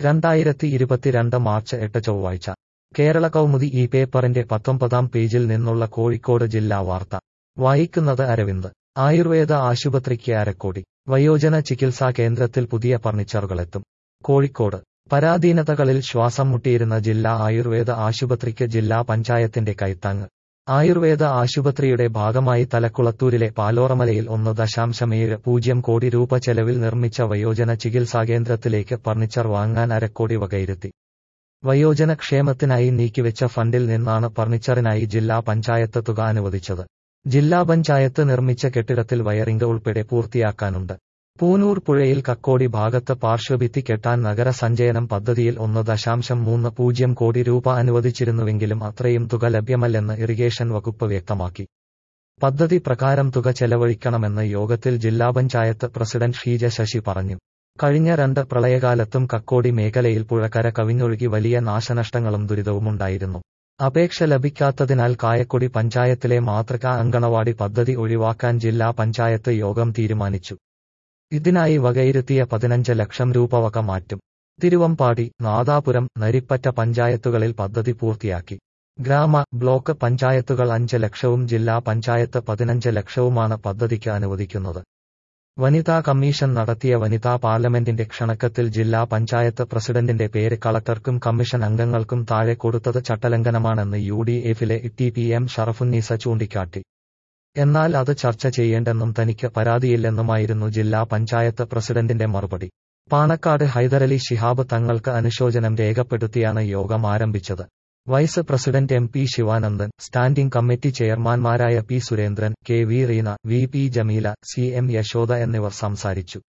രണ്ടായിരത്തി ഇരുപത്തിരണ്ട് മാർച്ച് എട്ട് ചൊവ്വാഴ്ച കേരള കൗമുദി ഈ പേപ്പറിന്റെ പത്തൊമ്പതാം പേജിൽ നിന്നുള്ള കോഴിക്കോട് ജില്ലാ വാർത്ത വായിക്കുന്നത് അരവിന്ദ് ആയുർവേദ ആശുപത്രിക്ക് അരക്കോടി വയോജന ചികിത്സാ കേന്ദ്രത്തിൽ പുതിയ ഫർണിച്ചറുകളെത്തും കോഴിക്കോട് പരാധീനതകളിൽ ശ്വാസം മുട്ടിയിരുന്ന ജില്ലാ ആയുർവേദ ആശുപത്രിക്ക് ജില്ലാ പഞ്ചായത്തിന്റെ കൈത്താങ്ങ് ആയുർവേദ ആശുപത്രിയുടെ ഭാഗമായി തലക്കുളത്തൂരിലെ പാലോറമലയിൽ ഒന്ന് ദശാംശമേഴ് പൂജ്യം കോടി രൂപ ചെലവിൽ നിർമ്മിച്ച വയോജന ചികിത്സാകേന്ദ്രത്തിലേക്ക് ഫർണിച്ചർ വാങ്ങാൻ അരക്കോടി വകയിരുത്തി വയോജന ക്ഷേമത്തിനായി നീക്കിവെച്ച ഫണ്ടിൽ നിന്നാണ് ഫർണിച്ചറിനായി ജില്ലാ പഞ്ചായത്ത് തുക അനുവദിച്ചത് ജില്ലാ പഞ്ചായത്ത് നിർമ്മിച്ച കെട്ടിടത്തിൽ വയറിംഗ് ഉൾപ്പെടെ പൂർത്തിയാക്കാനുണ്ട് പൂനൂർ പുഴയിൽ കക്കോടി ഭാഗത്ത് പാർശ്വഭിത്തി കെട്ടാൻ നഗര സഞ്ചയനം പദ്ധതിയിൽ ഒന്ന് ദശാംശം മൂന്ന് പൂജ്യം കോടി രൂപ അനുവദിച്ചിരുന്നുവെങ്കിലും അത്രയും തുക ലഭ്യമല്ലെന്ന് ഇറിഗേഷൻ വകുപ്പ് വ്യക്തമാക്കി പദ്ധതി പ്രകാരം തുക ചെലവഴിക്കണമെന്ന് യോഗത്തിൽ ജില്ലാ പഞ്ചായത്ത് പ്രസിഡന്റ് ഷീജ ശശി പറഞ്ഞു കഴിഞ്ഞ രണ്ട് പ്രളയകാലത്തും കക്കോടി മേഖലയിൽ പുഴക്കര കവിഞ്ഞൊഴുകി വലിയ നാശനഷ്ടങ്ങളും ദുരിതവുമുണ്ടായിരുന്നു അപേക്ഷ ലഭിക്കാത്തതിനാൽ കായക്കൊടി പഞ്ചായത്തിലെ മാതൃകാ അങ്കണവാടി പദ്ധതി ഒഴിവാക്കാൻ ജില്ലാ പഞ്ചായത്ത് യോഗം തീരുമാനിച്ചു ഇതിനായി വകയിരുത്തിയ പതിനഞ്ച് ലക്ഷം രൂപ വക മാറ്റും തിരുവമ്പാടി നാദാപുരം നരിപ്പറ്റ പഞ്ചായത്തുകളിൽ പദ്ധതി പൂർത്തിയാക്കി ഗ്രാമ ബ്ലോക്ക് പഞ്ചായത്തുകൾ അഞ്ച് ലക്ഷവും ജില്ലാ പഞ്ചായത്ത് പതിനഞ്ച് ലക്ഷവുമാണ് പദ്ധതിക്ക് അനുവദിക്കുന്നത് വനിതാ കമ്മീഷൻ നടത്തിയ വനിതാ പാർലമെന്റിന്റെ ക്ഷണക്കത്തിൽ ജില്ലാ പഞ്ചായത്ത് പ്രസിഡന്റിന്റെ പേര് കളക്ടർക്കും കമ്മീഷൻ അംഗങ്ങൾക്കും താഴെ കൊടുത്തത് ചട്ടലംഘനമാണെന്ന് യു ഡി എഫിലെ ടി പി എം ഷറഫുന്നീസ ചൂണ്ടിക്കാട്ടി എന്നാൽ അത് ചർച്ച ചെയ്യേണ്ടെന്നും തനിക്ക് പരാതിയില്ലെന്നുമായിരുന്നു ജില്ലാ പഞ്ചായത്ത് പ്രസിഡന്റിന്റെ മറുപടി പാണക്കാട് ഹൈദരലി ശിഹാബ് തങ്ങൾക്ക് അനുശോചനം രേഖപ്പെടുത്തിയാണ് യോഗം ആരംഭിച്ചത് vice president M P Sivanandan standing committee ചെയർമാൻമാരായ P Surendran K V Reena V P Jameela C M Yashoda എന്നിവർ സംസാരിച്ചു